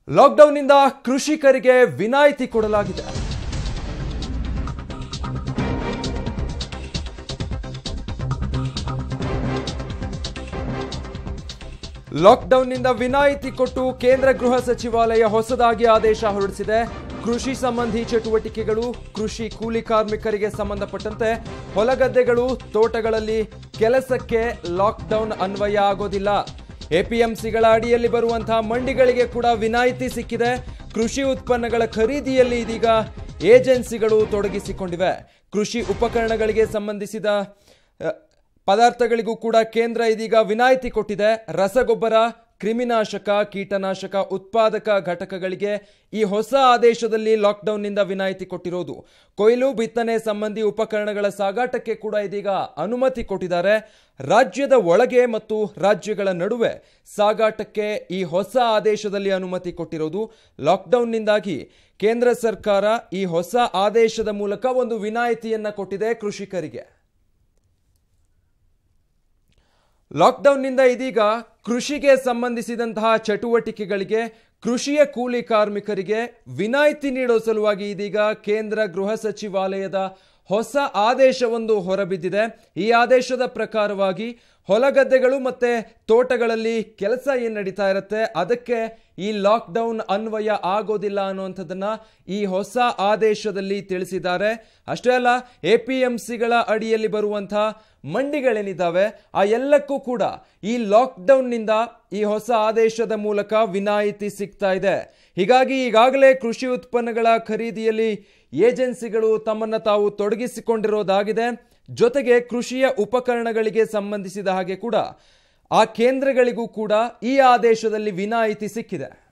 ಲಾಕ್ಡೌನ್ನಿಂದ ಕೃಷಿಕರಿಗೆ ವಿನಾಯಿತಿ ಕೊಡಲಾಗಿದೆ ಲಾಕ್ಡೌನ್ನಿಂದ ವಿನಾಯಿತಿ ಕೊಟ್ಟು ಕೇಂದ್ರ ಗೃಹ ಸಚಿವಾಲಯ ಹೊಸದಾಗಿ ಆದೇಶ ಹೊರಡಿಸಿದೆ ಕೃಷಿ ಸಂಬಂಧಿ ಚಟುವಟಿಕೆಗಳು ಕೃಷಿ ಕೂಲಿ ಕಾರ್ಮಿಕರಿಗೆ ಸಂಬಂಧಪಟ್ಟಂತೆ ಹೊಲಗದ್ದೆಗಳು ತೋಟಗಳಲ್ಲಿ ಕೆಲಸಕ್ಕೆ ಲಾಕ್ಡೌನ್ ಅನ್ವಯ ಆಗೋದಿಲ್ಲ ಎಪಿಎಂಸಿಗಳ ಅಡಿಯಲ್ಲಿ ಬರುವಂತಹ ಮಂಡಿಗಳಿಗೆ ಕೂಡ ವಿನಾಯಿತಿ ಸಿಕ್ಕಿದೆ ಕೃಷಿ ಉತ್ಪನ್ನಗಳ ಖರೀದಿಯಲ್ಲಿ ಇದೀಗ ಏಜೆನ್ಸಿಗಳು ತೊಡಗಿಸಿಕೊಂಡಿವೆ ಕೃಷಿ ಉಪಕರಣಗಳಿಗೆ ಸಂಬಂಧಿಸಿದ ಅ, ಪದಾರ್ಥಗಳಿಗೂ ಕೂಡ ಕೇಂದ್ರ ಇದೀಗ ವಿನಾಯಿತಿ ಕೊಟ್ಟಿದೆ ರಸಗೊಬ್ಬರ ಕ್ರಿಮಿನಾಶಕ ಕೀಟನಾಶಕ ಉತ್ಪಾದಕ ಘಟಕಗಳಿಗೆ ಈ ಹೊಸ ಆದೇಶದಲ್ಲಿ ಲಾಕ್ಡೌನ್ನಿಂದ ವಿನಾಯಿತಿ ಕೊಟ್ಟಿರೋದು ಕೊಯ್ಲು ಬಿತ್ತನೆ ಸಂಬಂಧಿ ಉಪಕರಣಗಳ ಸಾಗಾಟಕ್ಕೆ ಕೂಡ ಇದೀಗ ಅನುಮತಿ ಕೊಟ್ಟಿದ್ದಾರೆ ರಾಜ್ಯದ ಒಳಗೆ ಮತ್ತು ರಾಜ್ಯಗಳ ನಡುವೆ ಸಾಗಾಟಕ್ಕೆ ಈ ಹೊಸ ಆದೇಶದಲ್ಲಿ ಅನುಮತಿ ಕೊಟ್ಟಿರೋದು ಲಾಕ್ಡೌನ್ನಿಂದಾಗಿ ಕೇಂದ್ರ ಸರ್ಕಾರ ಈ ಹೊಸ ಆದೇಶದ ಮೂಲಕ ಒಂದು ವಿನಾಯಿತಿಯನ್ನ ಕೊಟ್ಟಿದೆ ಕೃಷಿಕರಿಗೆ ಲಾಕ್ಡೌನ್ನಿಂದ ಇದೀಗ ಕೃಷಿಗೆ ಸಂಬಂಧಿಸಿದಂತಹ ಚಟುವಟಿಕೆಗಳಿಗೆ ಕೃಷಿಯ ಕೂಲಿ ಕಾರ್ಮಿಕರಿಗೆ ವಿನಾಯಿತಿ ನೀಡೋ ಸಲುವಾಗಿ ಇದೀಗ ಕೇಂದ್ರ ಗೃಹ ಸಚಿವಾಲಯದ ಹೊಸ ಆದೇಶವೊಂದು ಹೊರಬಿದ್ದಿದೆ ಈ ಆದೇಶದ ಪ್ರಕಾರವಾಗಿ ಹೊಲಗದ್ದೆಗಳು ಮತ್ತೆ ತೋಟಗಳಲ್ಲಿ ಕೆಲಸ ಏನು ನಡೀತಾ ಇರುತ್ತೆ ಅದಕ್ಕೆ ಈ ಲಾಕ್ಡೌನ್ ಅನ್ವಯ ಆಗೋದಿಲ್ಲ ಅನ್ನುವಂಥದ್ದನ್ನ ಈ ಹೊಸ ಆದೇಶದಲ್ಲಿ ತಿಳಿಸಿದ್ದಾರೆ ಅಷ್ಟೇ ಅಲ್ಲ ಎ ಪಿ ಎಂ ಸಿಗಳ ಅಡಿಯಲ್ಲಿ ಬರುವಂತಹ ಮಂಡಿಗಳೇನಿದ್ದಾವೆ ಆ ಎಲ್ಲಕ್ಕೂ ಕೂಡ ಈ ಲಾಕ್ಡೌನ್ನಿಂದ ಈ ಹೊಸ ಆದೇಶದ ಮೂಲಕ ವಿನಾಯಿತಿ ಸಿಗ್ತಾ ಇದೆ ಹೀಗಾಗಿ ಈಗಾಗಲೇ ಕೃಷಿ ಉತ್ಪನ್ನಗಳ ಖರೀದಿಯಲ್ಲಿ ಏಜೆನ್ಸಿಗಳು ತಮ್ಮನ್ನ ತಾವು ತೊಡಗಿಸಿಕೊಂಡಿರೋದಾಗಿದೆ ಜೊತೆಗೆ ಕೃಷಿಯ ಉಪಕರಣಗಳಿಗೆ ಸಂಬಂಧಿಸಿದ ಹಾಗೆ ಕೂಡ ಆ ಕೇಂದ್ರಗಳಿಗೂ ಕೂಡ ಈ ಆದೇಶದಲ್ಲಿ ವಿನಾಯಿತಿ ಸಿಕ್ಕಿದೆ